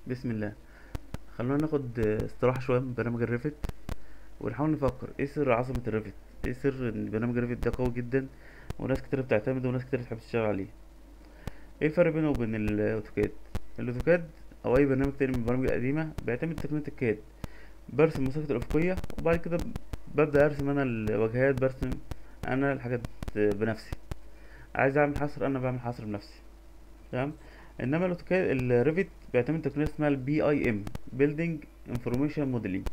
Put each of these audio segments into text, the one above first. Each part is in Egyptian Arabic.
بسم الله خلونا ناخد استراحة شوية من برنامج الريفت ونحاول نفكر ايه سر عظمة الريفت ايه سر ان برنامج الريفت ده قوي جدا وناس كتير بتعتمده وناس كتير بتحب تشتغل عليه ايه الفرق بينه وبين الاوتوكاد الاوتوكاد او اي برنامج تاني من البرامج القديمة بيعتمد تقنية الكاد برسم المسافة الافقية وبعد كده ببدأ ارسم انا الواجهات برسم انا الحاجات بنفسي عايز اعمل حصر انا بعمل حصر بنفسي تمام انما الاوتوكاد الريفت بيعتمد تقنيه اسمها البي اي ام بيلدينج انفورميشن موديلنج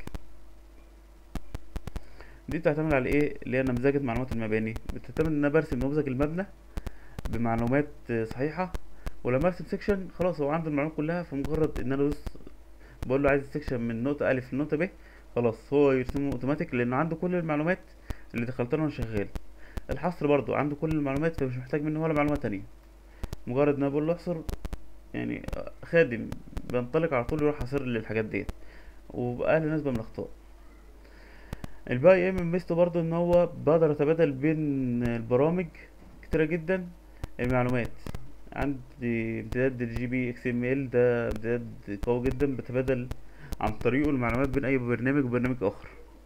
دي بتعتمد على ايه اللي هي نمذجه معلومات المباني بتعتمد ان انا برسم نموذج المبنى بمعلومات صحيحه ولما ارسم سيكشن خلاص هو عنده المعلومات كلها فمجرد ان انا بس بقول له عايز السيكشن من نقطه الف لنقطه ب خلاص هو يرسمه اوتوماتيك لانه عنده كل المعلومات اللي دخلتها وانا شغال الحصر برضو عنده كل المعلومات فمش محتاج منه ولا معلومه تانية مجرد ان انا بقول له احصر يعني خادم بينطلق على طول يروح حاصر لي الحاجات ديت وبأقل نسبة من الأخطاء الباقي ام ميزته برضو ان هو بقدر اتبادل بين البرامج كتيرة جدا المعلومات عندي امتداد الجي بي اكس ام ال ده امتداد قوي جدا بتبادل عن طريقه المعلومات بين اي برنامج وبرنامج اخر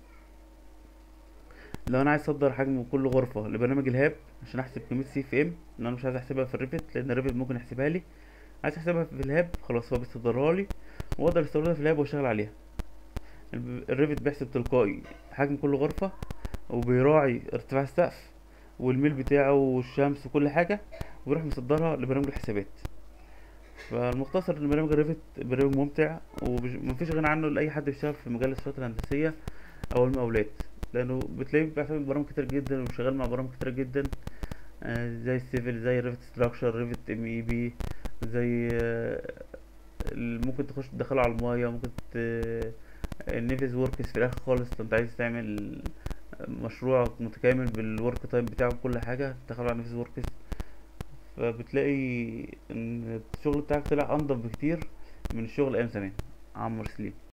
لو انا عايز اصدر حجم كل غرفة لبرنامج الهاب عشان احسب كمية سي اف ام ان انا مش عايز احسبها في الريفت لان الريفت ممكن يحسبها لي عايز احسبها في الهاب خلاص هو بيصدرها لي واقدر استوردها في الهاب واشتغل عليها الريفت بيحسب تلقائي حجم كل غرفة وبيراعي ارتفاع السقف والميل بتاعه والشمس وكل حاجة وبيروح مصدرها لبرنامج الحسابات فالمختصر ان برنامج الريفت برنامج ممتع ومفيش غنى عنه لاي حد بيشتغل في مجال الصفات الهندسية او المقاولات لانه بتلاقيه بيعتمد برامج كتير جدا وشغال مع برامج كتير جدا زي السيفل زي ريفت ستراكشر ريفت ام اي بي زي ممكن تخش تدخله على المايه ممكن النيفيز وركس في الاخر خالص لو انت عايز تعمل مشروع متكامل بالورك تايم بتاعه بكل حاجه تدخله على نيفيز وركس فبتلاقي ان الشغل بتاعك طلع انضف بكتير من الشغل ايام زمان عمرو سليم